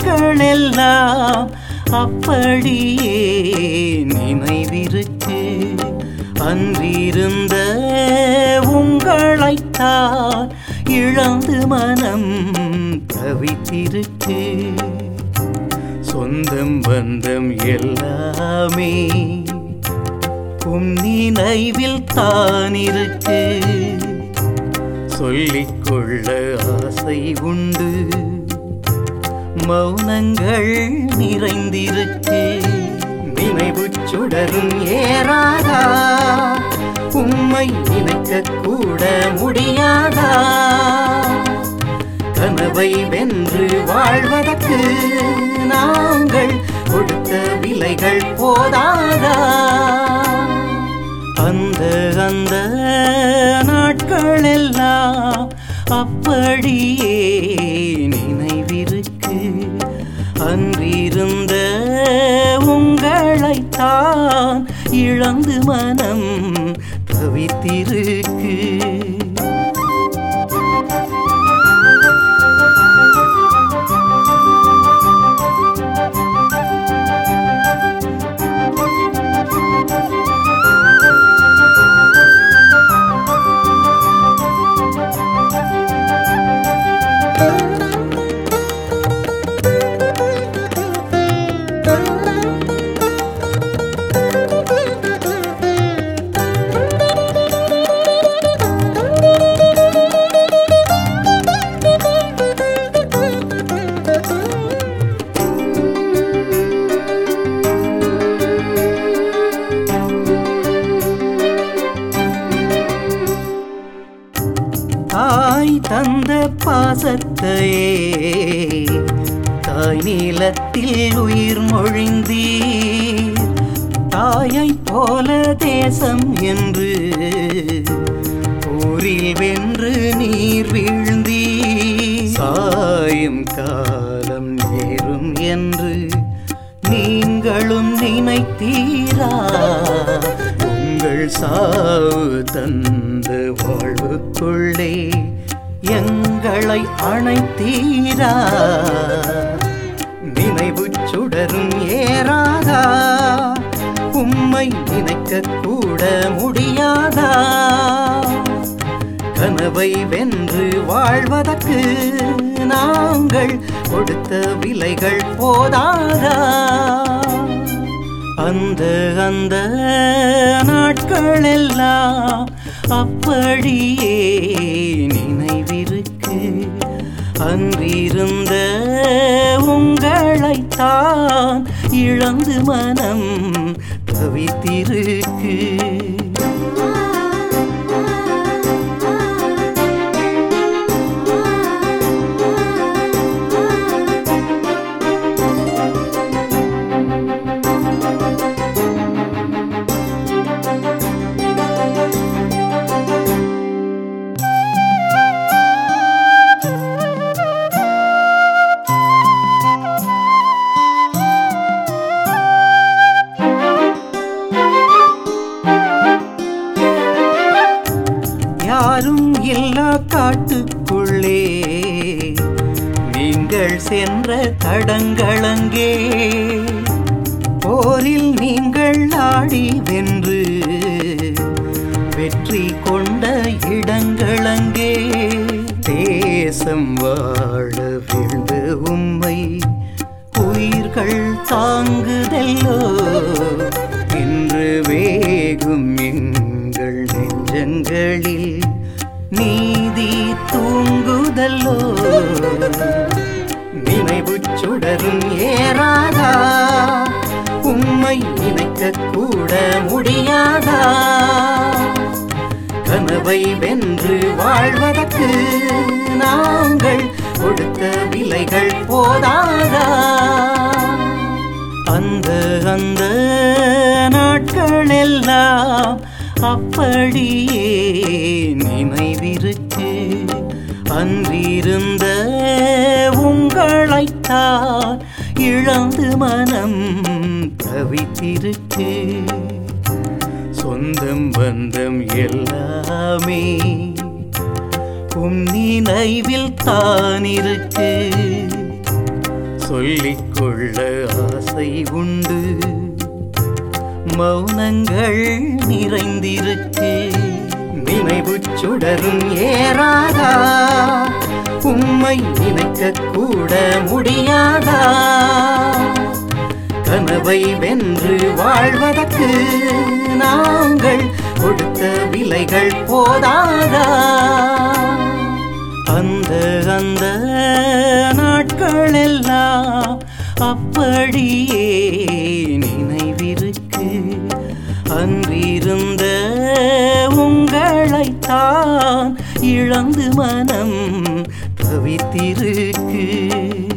நாட்கள் எல்லாம் அப்படியே நினைவிருக்கு அன்றிருந்த உங்களைத்தான் இழந்து மனம் தவித்திருக்கு சொந்தம் பந்தம் எல்லாமே உன் நினைவில் தான் இருக்கு சொல்லிக்கொள்ள ஆசை உண்டு மௌனங்கள் நிறைந்திருக்கு நினைவு சுடரும் ஏறாதா உம்மை நினைக்க கூட முடியாதா கனவை வென்று வாழ்வதற்கு நாங்கள் கொடுத்த விலைகள் போதாதா அந்த அந்த நாட்கள் எல்லாம் அப்படியே நினைவிருக்கு அன்றிருந்த உங்களைத்தான் இழந்து மனம் தவித்திருக்கு தாய் தந்த பாசத்தையே தாய் நீளத்தில் உயிர் மொழிந்தீர் தாயை போல தேசம் என்று ஊரில் வென்று நீர் வீழ்ந்தீர் சாயும் காலம் நேரும் என்று நீங்களும் நினைத்தீரா உங்கள் சாவு தந்த வாழ்வுக்குள்ளே எங்களை அணைத்தீரா நினைவு சுடரும் ஏறாதா உம்மை நினைக்க கூட முடியாதா கனவை வென்று வாழ்வதற்கு நாங்கள் கொடுத்த விலைகள் போதாதா அந்த அந்த நாட்கள் எல்லாம் அப்படியே நினைவிருக்கு அன்றிருந்த உங்களைத்தான் இழந்து மனம் தவித்திருக்கு யாரும் இல்லா காட்டுக்குள்ளே நீங்கள் சென்ற தடங்களங்கே போரில் நீங்கள் ஆடி வென்று வெற்றி கொண்ட இடங்களங்கே தேசம் வாழ வீழ்ந்த உம்மை உயிர்கள் தாங்குதல்லோ இன்று வேகும் எங்கள் நெஞ்சங்களில் நீதி தூங்குதல்லோ நினைவு சுடரும் ஏறாதா உம்மை நினைக்க கூட முடியாதா கனவை வென்று வாழ்வதற்கு நாங்கள் கொடுத்த விலைகள் போதாதா அந்த அந்த நாட்கள் எல்லாம் அப்படியே நினைவிருக்கு அன்றிருந்த உங்களைத்தான் இழந்து மனம் தவித்திருக்கு சொந்தம் பந்தம் எல்லாமே உன் நினைவில் தான் இருக்கு சொல்லிக்கொள்ள ஆசை உண்டு மௌனங்கள் நிறைந்திருக்கு நினைவு சுடரும் ஏறாதா உம்மை நினைக்க கூட முடியாதா கனவை வென்று வாழ்வதற்கு நாங்கள் கொடுத்த விலைகள் போதாதா அந்த அந்த நாட்கள் எல்லாம் அப்படியே நினைவிருக்கு அன்றிருந்த உங்களைத்தான் இழந்து மனம் தவித்திருக்கு